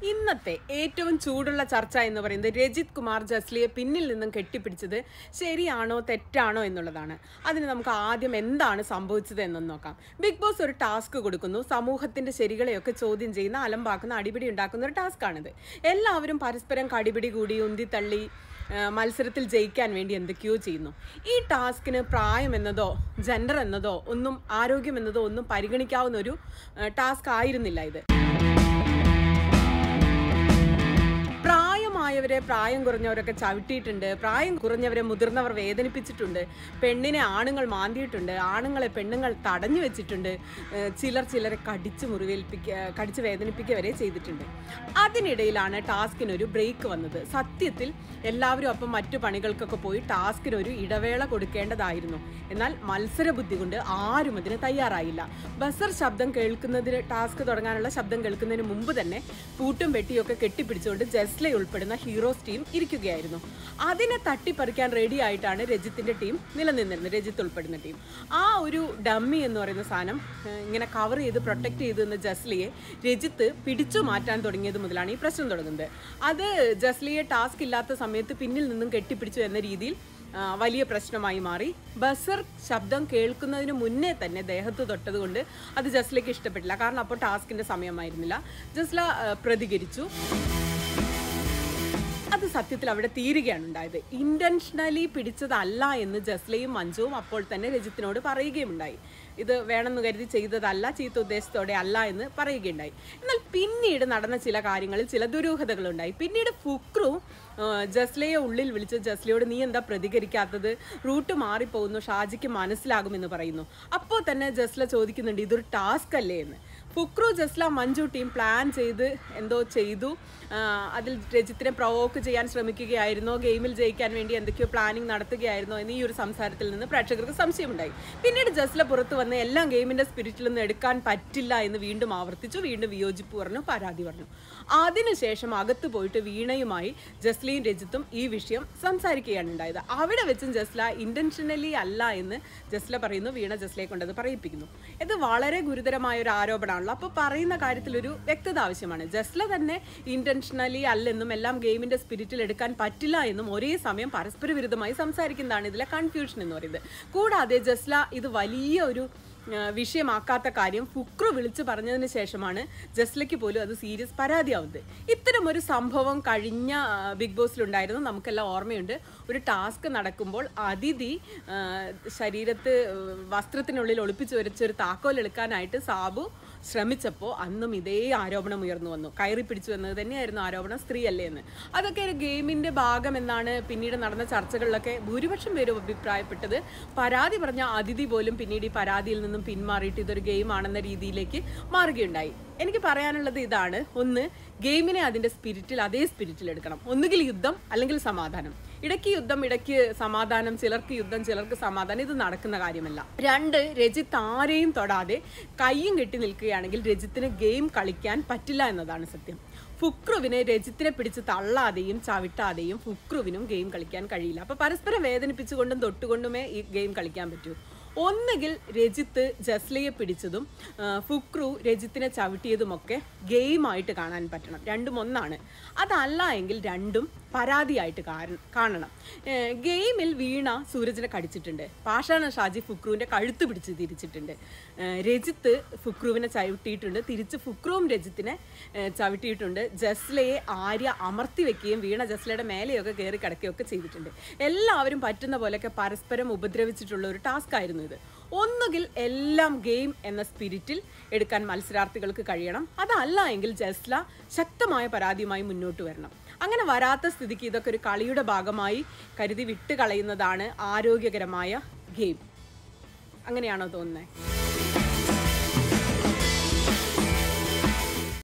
ഇന്നത്തെ ഏറ്റവും ചൂടുള്ള ചർച്ച എന്ന് പറയുന്നത് രജിത് കുമാർ ജസ്ലിയെ പിന്നിൽ നിന്നും കെട്ടിപ്പിടിച്ചത് ശരിയാണോ തെറ്റാണോ എന്നുള്ളതാണ് അതിന് നമുക്ക് ആദ്യം എന്താണ് സംഭവിച്ചത് എന്നൊന്ന് നോക്കാം ബിഗ് ബോസ് ഒരു ടാസ്ക് കൊടുക്കുന്നു സമൂഹത്തിന്റെ ശരികളെയൊക്കെ ചോദ്യം ചെയ്യുന്ന അലമ്പാക്കുന്ന അടിപിടി ഉണ്ടാക്കുന്ന ഒരു ടാസ്ക് ആണിത് എല്ലാവരും പരസ്പരം കടിപിടി കൂടി ഉന്തിത്തള്ളി ആ, മത്സരത്തിൽ ജയിക്കാൻ വേണ്ടി എന്തൊക്കെയോ ചെയ്യുന്നു ഈ ടാസ്കിന് പ്രായം എന്നതോ ജെൻഡർ എന്നതോ ഒന്നും ആരോഗ്യം എന്നതോ ഒന്നും പരിഗണിക്കാവുന്ന ഒരു ടാസ്ക് ആയിരുന്നില്ല ഇത് പ്രായമായവരെ പ്രായം കുറഞ്ഞവരൊക്കെ ചവിട്ടിയിട്ടുണ്ട് പ്രായം കുറഞ്ഞവരെ മുതിർന്നവർ വേദനിപ്പിച്ചിട്ടുണ്ട് പെണ്ണിനെ ആണുങ്ങൾ മാന്തിയിട്ടുണ്ട് ആണുങ്ങളെ പെണ്ണുങ്ങൾ തടഞ്ഞു വെച്ചിട്ടുണ്ട് ഏഹ് ചിലർ ചിലരെ കടിച്ച് മുറിവേൽപ്പിക്കുക കടിച്ച് വേദനിപ്പിക്കുക വരെ ചെയ്തിട്ടുണ്ട് അതിനിടയിലാണ് ടാസ്കിനൊരു ബ്രേക്ക് വന്നത് സത്യത്തിൽ എല്ലാവരും അപ്പം മറ്റു പണികൾക്കൊക്കെ പോയി ടാസ്കിനൊരു ഇടവേള കൊടുക്കേണ്ടതായിരുന്നു എന്നാൽ മത്സരബുദ്ധി കൊണ്ട് ആരും അതിന് തയ്യാറായില്ല ബസർ ശബ്ദം കേൾക്കുന്നതിന് ടാസ്ക് തുടങ്ങാനുള്ള ശബ്ദം കേൾക്കുന്നതിന് മുമ്പ് തന്നെ പൂട്ടും വെട്ടിയൊക്കെ കെട്ടിപ്പിടിച്ചുകൊണ്ട് ജസ്ല ഉൾപ്പെടുന്ന ഹീറോസ് ടീം ഇരിക്കുകയായിരുന്നു അതിനെ തട്ടിപ്പറിക്കാൻ റെഡി ആയിട്ടാണ് രജിത്തിന്റെ ടീം നിലനിന്നിരുന്നത് രജിത്ത് ഉൾപ്പെടുന്ന ടീം ആ ഒരു ഡമ്മി എന്ന് പറയുന്ന സാധനം ഏഹ്, ഇങ്ങനെ കവർ ചെയ്ത് പ്രൊട്ടക്ട് ചെയ്ത് നിന്ന ജസ്ലിയെ രജിത്ത് പിടിച്ചു മാറ്റാൻ തുടങ്ങിയത് മുതലാണ് ഈ പ്രശ്നം തുടങ്ങുന്നത് അത് ജസ്ലിയെ ടാസ്ക് ഇല്ലാത്ത സമയത്ത് പിന്നിൽ നിന്നും കെട്ടിപ്പിടിച്ചു എന്ന രീതിയിൽ ആ, വലിയ പ്രശ്നമായി മാറി ബസർ ശബ്ദം കേൾക്കുന്നതിന് മുന്നേ തന്നെ ദേഹത്ത് തൊട്ടത് കൊണ്ട് അത് ജസ്ലയ്ക്ക് ഇഷ്ടപ്പെട്ടില്ല കാരണം അപ്പോൾ ടാസ്കിന്റെ സമയമായിരുന്നില്ല ജസ്ല ആ, പ്രതികരിച്ചു അത് സത്യത്തിൽ അവിടെ തീരുകയാണ് ഉണ്ടായത് ഇന്റൻഷനലി പിടിച്ചതല്ല എന്ന് ജസ്ലയും മഞ്ജുവും അപ്പോൾ തന്നെ രജിത്തിനോട് പറയുകയുണ്ടായി ഇത് വേണമെന്ന് കരുതി ചെയ്തതല്ല ചീത്ത ഉദ്ദേശത്തോടെ അല്ല എന്ന് പറയുകയുണ്ടായി എന്നാൽ പിന്നീട് നടന്ന ചില കാര്യങ്ങളിൽ ചില ദുരൂഹതകളുണ്ടായി പിന്നീട് ഫുക്രു ആ, ജസ്ലയെ ഉള്ളിൽ വിളിച്ച് ജസ്ലയോട് നീ എന്താ പ്രതികരിക്കാത്തത് റൂട്ട് മാറിപ്പോകുന്നു ഷാജിക്ക് മനസ്സിലാകുമെന്ന് പറയുന്നു അപ്പോൾ തന്നെ ജസ്ല ചോദിക്കുന്നുണ്ട് ഇതൊരു ടാസ്ക് അല്ലേ എന്ന് ഫുക്രു ജസ്ല മഞ്ജു ടീം പ്ലാൻ ചെയ്ത് എന്തോ ചെയ്തു ആ, അതിൽ രജിത്തിനെ പ്രൊവോക്ക് ചെയ്യാൻ ശ്രമിക്കുകയായിരുന്നോ ഗെയിമിൽ ജയിക്കാൻ വേണ്ടി എന്തൊക്കെയോ പ്ലാനിങ് നടത്തുകയായിരുന്നോ എന്ന് ഈ ഒരു സംസാരത്തിൽ നിന്ന് പ്രേക്ഷകർക്ക് സംശയമുണ്ടായി പിന്നീട് ജസ്ല പുറത്ത് വന്ന് എല്ലാം ഗെയിമിന്റെ സ്പിരിറ്റിൽ നിന്ന് എടുക്കാൻ പറ്റില്ല എന്ന് വീണ്ടും ആവർത്തിച്ചു വീണ്ടും വിയോജിപ്പ് പറഞ്ഞു പരാതി പറഞ്ഞു അതിനുശേഷം അകത്ത് പോയിട്ട് വീണയുമായി ജസ്ലയും രജിത്തും ഈ വിഷയം സംസാരിക്കുകയാണ് ഉണ്ടായത് അവിടെ വെച്ചും ജസ്ല ഇന്റൻഷനലി അല്ല എന്ന് ജസ്ല പറയുന്നു വീണ ജസ്ലയെ കൊണ്ടത് പറയിപ്പിക്കുന്നു ഇത് വളരെ ഗുരുതരമായ ഒരു ആരോപണമാണല്ലോ അപ്പോൾ പറയുന്ന കാര്യത്തിൽ ഒരു വ്യക്തത ആവശ്യമാണ് ജസ്ല തന്നെ ഇന്റൻഷനലി അല്ലെന്നും എല്ലാം ഗെയിമിന്റെ സ്പിരിറ്റിൽ എടുക്കാൻ പറ്റില്ല എന്നും ഒരേ സമയം പരസ്പര വിരുദ്ധമായി സംസാരിക്കുന്നതാണ് ഇതിലെ കൺഫ്യൂഷൻ എന്ന് പറയുന്നത് കൂടാതെ ജസ്ല ഇത് വലിയ ഒരു ആ, വിഷയമാക്കാത്ത കാര്യം ഫുക്രു വിളിച്ചു പറഞ്ഞതിന് ശേഷമാണ് ജസ്ലയ്ക്ക് പോലും അത് സീരിയസ് പരാതിയാവുന്നത് ഇത്തരം ഒരു സംഭവം കഴിഞ്ഞ ആ, ബിഗ് ബോസിലുണ്ടായിരുന്നു നമുക്കെല്ലാം ഓർമ്മയുണ്ട് ഒരു ടാസ്ക് നടക്കുമ്പോൾ അതിഥി ആ, ശരീരത്ത് ആ, വസ്ത്രത്തിനുള്ളിൽ ഒളിപ്പിച്ചു വരച്ച ഒരു താക്കോൽ എടുക്കാനായിട്ട് സാബു ശ്രമിച്ചപ്പോൾ അന്നും ഇതേ ആരോപണം ഉയർന്നു വന്നു കയറി പിടിച്ചു എന്നത് തന്നെയായിരുന്നു ആരോപണം സ്ത്രീയല്ലേ എന്ന് അതൊക്കെ ഒരു ഗെയിമിന്റെ ഭാഗം എന്നാണ് പിന്നീട് നടന്ന ചർച്ചകളിലൊക്കെ ഭൂരിപക്ഷം പേരും അഭിപ്രായപ്പെട്ടത് പരാതി പറഞ്ഞ അതിഥി പോലും പിന്നീട് ഈ പരാതിയിൽ നിന്നും പിന്മാറിയിട്ട് ഇതൊരു ഗെയിം ആണെന്ന രീതിയിലേക്ക് മാറുകയുണ്ടായി എനിക്ക് പറയാനുള്ളത് ഇതാണ് ഒന്ന് ഗെയിമിനെ അതിന്റെ സ്പിരിറ്റിൽ അതേ സ്പിരിറ്റിൽ എടുക്കണം ഒന്നുകിൽ യുദ്ധം അല്ലെങ്കിൽ സമാധാനം ഇടയ്ക്ക് യുദ്ധം ഇടയ്ക്ക് സമാധാനം ചിലർക്ക് യുദ്ധം ചിലർക്ക് സമാധാനം ഇത് നടക്കുന്ന കാര്യമല്ല രണ്ട് രജിത്ത് ആരെയും തൊടാതെ കയ്യും കെട്ടി നിൽക്കുകയാണെങ്കിൽ രജിത്തിന് ഗെയിം കളിക്കാൻ പറ്റില്ല എന്നതാണ് സത്യം ഫുക്രുവിനെ രജിത്തിനെ പിടിച്ച് തള്ളാതെയും ചവിട്ടാതെയും ഫുക്രുവിനും ഗെയിം കളിക്കാൻ കഴിയില്ല അപ്പൊ പരസ്പരം വേദനിപ്പിച്ചുകൊണ്ടും തൊട്ടുകൊണ്ടുമേ ഈ ഗെയിം കളിക്കാൻ പറ്റൂ ഒന്നുകിൽ രജിത്ത് ജസ്ലയെ പിടിച്ചതും ആ, ഫുക്രു രജിത്തിനെ ചവിട്ടിയതുമൊക്കെ ഗെയിമായിട്ട് കാണാൻ പറ്റണം രണ്ടും ഒന്നാണ് അതല്ല എങ്കിൽ രണ്ടും പരാതിയായിട്ട് കാര- കാണണം ഏ, ഗെയിമിൽ വീണ സൂരജിനെ കടിച്ചിട്ടുണ്ട് പാഷാണ ഷാജി ഫുക്രുവിന്റെ കഴുത്ത് പിടിച്ച് തിരിച്ചിട്ടുണ്ട് ഏ, രജിത്ത് ഫുക്രുവിനെ ചവിട്ടിയിട്ടുണ്ട് തിരിച്ച് ഫുക്രുവും രജിത്തിനെ ഏ, ചവിട്ടിയിട്ടുണ്ട് ജസ്ലയെ ആര്യ അമർത്തി വെക്കുകയും വീണ ജസ്ലയുടെ മേലെയൊക്കെ കയറി കിടക്കുകയൊക്കെ ചെയ്തിട്ടുണ്ട് എല്ലാവരും പറ്റുന്ന പോലെയൊക്കെ പരസ്പരം ഉപദ്രവിച്ചിട്ടുള്ള ഒരു ടാസ്ക് ആയിരുന്നു ഇത് ഒന്നുകിൽ എല്ലാം ഗെയിം എന്ന സ്പിരിറ്റിൽ എടുക്കാൻ മത്സരാർത്ഥികൾക്ക് കഴിയണം അതല്ല എങ്കിൽ ജസ്ല ശക്തമായ പരാതിയുമായി മുന്നോട്ട് വരണം അങ്ങനെ വരാത്ത സ്ഥിതിക്ക് ഇതൊക്കെ ഒരു കളിയുടെ ഭാഗമായി കരുതി വിട്ട് കളയുന്നതാണ് ആരോഗ്യകരമായ ഗെയിം അങ്ങനെയാണോ തോന്നുന്നത്